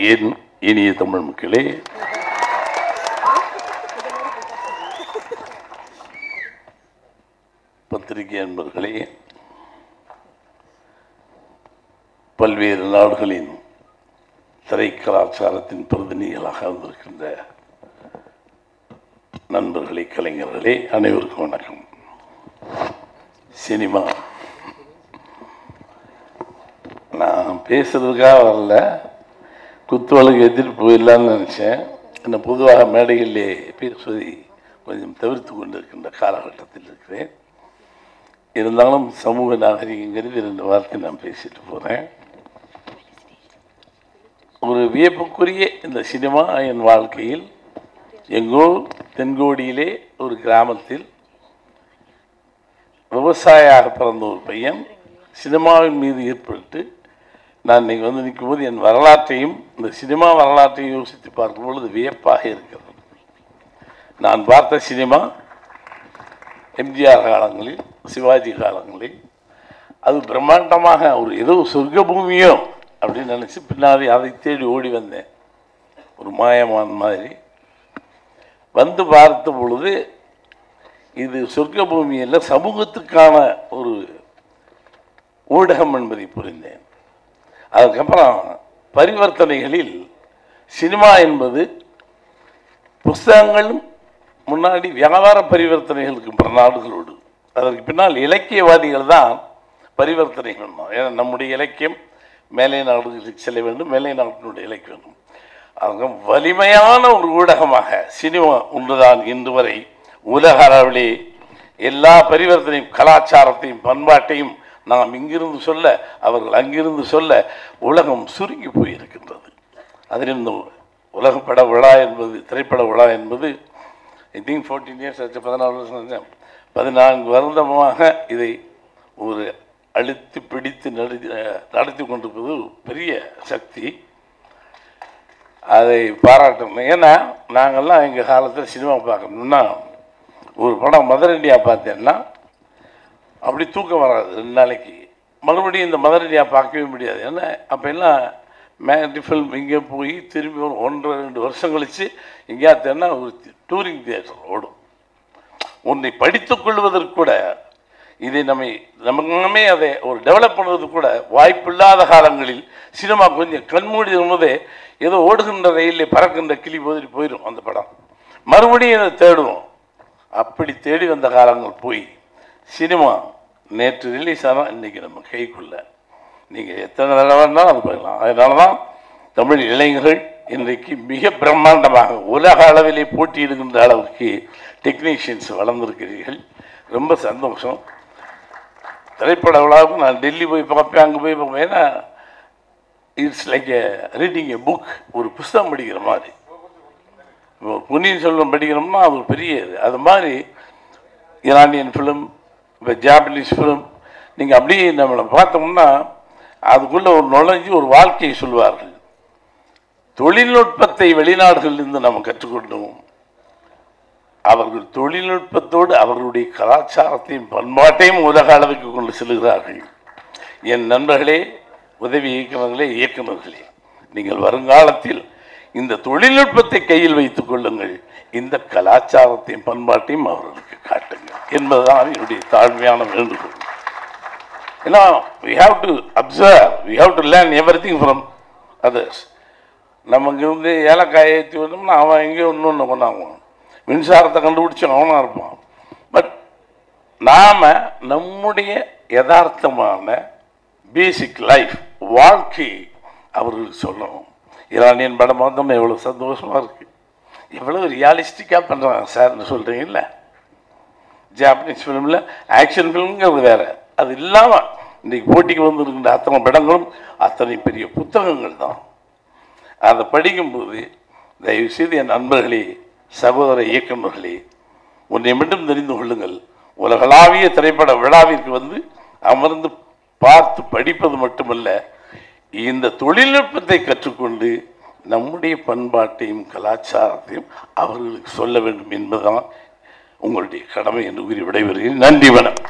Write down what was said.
என் இனிய தமிழ் மக்களே பத்திரிகை அன்பர்களே பல்வேறு நாடுகளின் திரை கலாச்சாரத்தின் பிரதிநிதிகளாக வந்திருக்கின்ற நண்பர்களே கலைஞர்களே அனைவருக்கும் வணக்கம் சினிமா நான் பேசுறதுக்காக வரல குத்துவலுக்கு எதிர்ப்பு போயிடலான்னு நினச்சேன் என்ன பொதுவாக மேடைகளிலே பேசுவதை கொஞ்சம் தவிர்த்து கொண்டிருக்கின்ற காலகட்டத்தில் இருக்கிறேன் இருந்தாலும் சமூக நாகரிகங்கிறது ரெண்டு வார்த்தை நான் பேசிட்டு போகிறேன் ஒரு வியப்புக்குரிய இந்த சினிமா என் வாழ்க்கையில் எங்கோ தென்கோடியிலே ஒரு கிராமத்தில் விவசாயியாக பிறந்த ஒரு பையன் சினிமாவின் மீது ஏற்பட்டு நான் இன்னைக்கு வந்து நிற்கும்போது என் வரலாற்றையும் இந்த சினிமா வரலாற்றையும் யோசித்து பார்க்கும் பொழுது வியப்பாக இருக்கிறது நான் பார்த்த சினிமா எம்ஜிஆர் காலங்களில் சிவாஜி காலங்களில் அது பிரம்மாண்டமாக ஒரு ஏதோ சொர்க்க பூமியோ அப்படின்னு நினச்சி பின்னாடி அதை தேடி ஓடி வந்தேன் ஒரு மாயமான் மாதிரி வந்து பார்த்த பொழுது இது சொர்க்க பூமி அல்ல சமூகத்துக்கான ஒரு ஊடகம் என்பதை புரிந்தேன் அதுக்கப்புறம் பரிவர்த்தனைகளில் சினிமா என்பது புஸ்தகங்களும் முன்னாடி வியாபார பரிவர்த்தனைகளுக்கு பிற நாடுகளோடு அதற்கு பின்னால் இலக்கியவாதிகள் தான் பரிவர்த்தனைகள் தான். ஏன்னா நம்முடைய இலக்கியம் மேலை நாடுகளுக்கு செல்ல வேண்டும் மேலை நாட்டினுடைய இலக்கியம் வேண்டும் அவங்க வலிமையான ஒரு ஊடகமாக சினிமா ஒன்றுதான் இன்று வரை உலக அளவிலே எல்லா பரிவர்த்தனையும் கலாச்சாரத்தையும் பண்பாட்டையும் நாம் இங்கிருந்து சொல்ல அவர்கள் அங்கிருந்து சொல்ல உலகம் சுருங்கி போயிருக்கின்றது அதில் இந்த உலக பட விழா என்பது திரைப்பட விழா என்பது ஐ திங்க் ஃபோர்டீன் இயர்ஸ் ஆச்சு பதினாலு வருஷம் ஆச்சு. பதினான்கு வருடமாக இதை ஒரு அழுத்தி பிடித்து நடத்தி நடத்தி கொண்டிருப்பது ஒரு பெரிய சக்தி அதை பாராட்டணும் ஏன்னா நாங்கள்லாம் எங்கள் காலத்தில் சினிமா பார்க்கணும்னா ஒரு படம் மதர் இந்தியா பார்த்தேன்னா அப்படி தூக்கம் வராது ரெண்டு நாளைக்கு மறுபடியும் இந்த மதர் இந்தியா பார்க்கவே முடியாது ஏன்னா அப்போ எல்லாம் மேடி ஃபில்ம் இங்கே போய் திரும்பி ஒரு ஒன்றரை ரெண்டு வருஷம் கழித்து எங்கேயாத்தேன்னா ஒரு டூரிங் தியேட்டர் ஓடும் ஒன்றை படித்துக் கொள்வதற்கு கூட இதை நம்மை நமக்குமே அதை ஒரு டெவலப் பண்ணுறதுக்கு கூட வாய்ப்பில்லாத காலங்களில் சினிமா கொஞ்சம் கண்மூடி இருந்ததே ஏதோ ஓடுகின்ற ரயிலில் பறக்கின்ற கிளி போதிட்டு போயிடும் அந்த படம் மறுபடியும் அதை தேடுவோம் அப்படி தேடி வந்த காலங்கள் போய் சினிமா நேற்று ரிலீஸ் ஆனால் இன்றைக்கி நம்ம கைக்குள்ள நீங்கள் எத்தனை தடவை வேணாலும் அது போயிடலாம் அதனால தான் தமிழ் இளைஞர்கள் இன்றைக்கு மிக பிரம்மாண்டமாக உலக அளவிலே போட்டியிடுகின்ற அளவுக்கு டெக்னீஷியன்ஸ் வளர்ந்துருக்கிறீர்கள் ரொம்ப சந்தோஷம் திரைப்பட விழாவுக்கு நான் டெல்லி போய் பார்ப்பேன் அங்கே போய் பார்ப்பேன் ஏன்னா it's like a reading a book ஒரு புஸ்தகம் படிக்கிற மாதிரி இப்போ பொன்னியின் செல்வன் படிக்கிறோம்னா அது ஒரு பெரிய இது அது மாதிரி ஈரானியன் ஃபிலிம் இப்போ ஜாப்பனீஸ் ஃபிலிம் நீங்கள் அப்படியே நம்மளை பார்த்தோம்னா அதுக்குள்ளே ஒரு நுழைஞ்சு ஒரு வாழ்க்கையை சொல்வார்கள் தொழில்நுட்பத்தை வெளிநாடுகளிலிருந்து நம்ம கற்றுக்கொண்டோம் அவர்கள் தொழில்நுட்பத்தோடு அவர்களுடைய கலாச்சாரத்தையும் பண்பாட்டையும் உலக அளவுக்கு கொண்டு செல்கிறார்கள் என் நண்பர்களே உதவி இயக்குநர்களே இயக்குநர்களே நீங்கள் வருங்காலத்தில் இந்த தொழில்நுட்பத்தை கையில் வைத்துக் கொள்ளுங்கள் இந்த கலாச்சாரத்தையும் பண்பாட்டையும் அவர்களுக்கு காட்டுங்கள் என்பதுதான் என்னுடைய தாழ்மையான வேண்டுகோள் ஏன்னா we have to observe we have to learn everything from others நமக்கு வந்து ஏலக்காயை ஏற்றி வந்தோம்னா அவன் எங்கேயோ இன்னொன்று கொண்டாங்குவான் மின்சாரத்தை கண்டுபிடிச்சி அவனாக இருப்பான் பட் நாம் நம்முடைய யதார்த்தமான பேசிக் லைஃப் வாழ்க்கை அவர்களுக்கு சொல்லணும் ஈரானியன் படம் பார்த்தோம்னா எவ்வளோ சந்தோஷமாக இருக்குது எவ்வளோ ரியாலிஸ்டிக்காக பண்ணுறாங்க சார்னு சொல்கிறீங்கல்ல ஜாப்பனீஸ் ஃபிலிமில் ஆக்ஷன் ஃபிலிம்ங்கிறது வேற அது இல்லாமல் இன்றைக்கு போட்டிக்கு வந்திருக்கின்ற அத்தனை படங்களும் அத்தனை பெரிய புத்தகங்கள் தான் அதை படிக்கும்போது தயவுசெய்து என் நண்பர்களே சகோதர இயக்குநர்களே ஒன்றை மட்டும் தெரிந்து கொள்ளுங்கள் உலகளாவிய திரைப்பட விழாவிற்கு வந்து அமர்ந்து பார்த்து படிப்பது மட்டுமல்ல இந்த தொழில்நுட்பத்தை கற்றுக்கொண்டு நம்முடைய பண்பாட்டையும் கலாச்சாரத்தையும் அவர்களுக்கு சொல்ல வேண்டும் என்பதுதான் உங்களுடைய கடமை என்று கூறி விடைபெறுகிறேன் நன்றி வணக்கம்